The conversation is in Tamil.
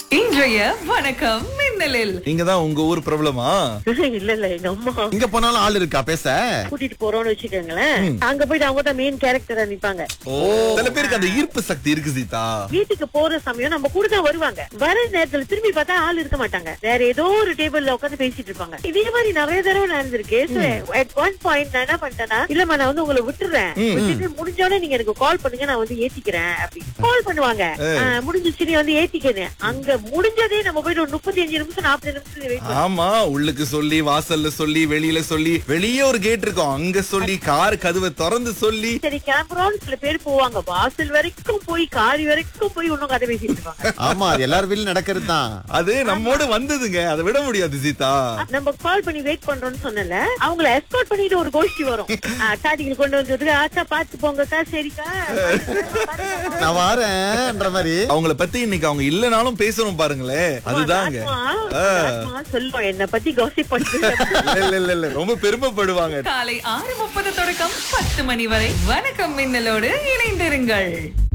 இன்றைய வணக்கம் மின்னலில் நீங்க தான் உங்க ஊர் பிரபலமா இல்ல இல்ல எங்க அம்மா இங்க போனாலும் ஆள் இருக்கா பேச கூட்டிட்டு போறோம்னு வச்சுக்கோங்களேன் அங்க போயிட்டு அவங்க தான் மெயின் கேரக்டரா நிப்பாங்க ஓ சில பேருக்கு அந்த ஈர்ப்பு சக்தி இருக்கு சீதா வீட்டுக்கு போற சமயம் நம்ம கூட தான் வருவாங்க வர நேரத்துல திரும்பி பார்த்தா ஆள் இருக்க மாட்டாங்க வேற ஏதோ ஒரு டேபிள்ல உட்காந்து பேசிட்டு இருப்பாங்க இதே மாதிரி நிறைய தடவை நடந்திருக்கு அட் ஒன் பாயிண்ட் நான் என்ன பண்ணிட்டேன்னா இல்லம்மா நான் வந்து உங்களை விட்டுறேன் விட்டுட்டு முடிஞ்சோடனே நீங்க எனக்கு கால் பண்ணுங்க நான் வந்து ஏத்திக்கிறேன் அப்படி கால் பண்ணுவாங்க ஆ, முடிஞ்சிச்சு நீ வந்து ஏத்திக்கிறேன் அங்க முடிஞ்சதே நம்ம போயிட்டு ஒரு முப்பத்தி அஞ்சு நிமிஷம் நாற்பது நிமிஷம் wait பண்ணோம். ஆமா உள்ளுக்கு சொல்லி வாசல்ல சொல்லி வெளியில சொல்லி வெளியே ஒரு கேட் இருக்கும் அங்க சொல்லி கார் கதவை திறந்து சொல்லி சரி கிளம்புறோம்னு சில பேர் போவாங்க வாசல் வரைக்கும் போய் காரி வரைக்கும் போய் இன்னும் கதை பேசிட்டு இருப்பாங்க ஆமா அது எல்லார் வீட்லயும் நடக்கிறது தான் அது நம்மோட வந்ததுங்க அதை விட முடியாது சீதா நம்ம கால் பண்ணி வெயிட் பண்றோம்னு சொன்னல அவங்கள எஸ்கார்ட் பண்ணிட்டு ஒரு கோஷ்டி வரும் ஸ்டார்டிங் கொண்டு வந்ததுக்கு ஆச்சா பாத்து போங்கக்கா சரிக்கா நான் வாரேன்ற மாதிரி அவங்கள பத்தி இன்னைக்கு அவங்க இல்லனாலும் பேசணும் பாருங்களேன் அதுதாங்க சொல்லுவோம் என்ன பத்தி காசிப் பண்ணி இல்ல இல்ல இல்ல இல்ல ரொம்ப பெருமைப்படுவாங்க காலை ஆறு முப்பது தொடக்கம் பத்து மணி வரை வணக்கம் மின்னலோடு இணைந்திருங்கள்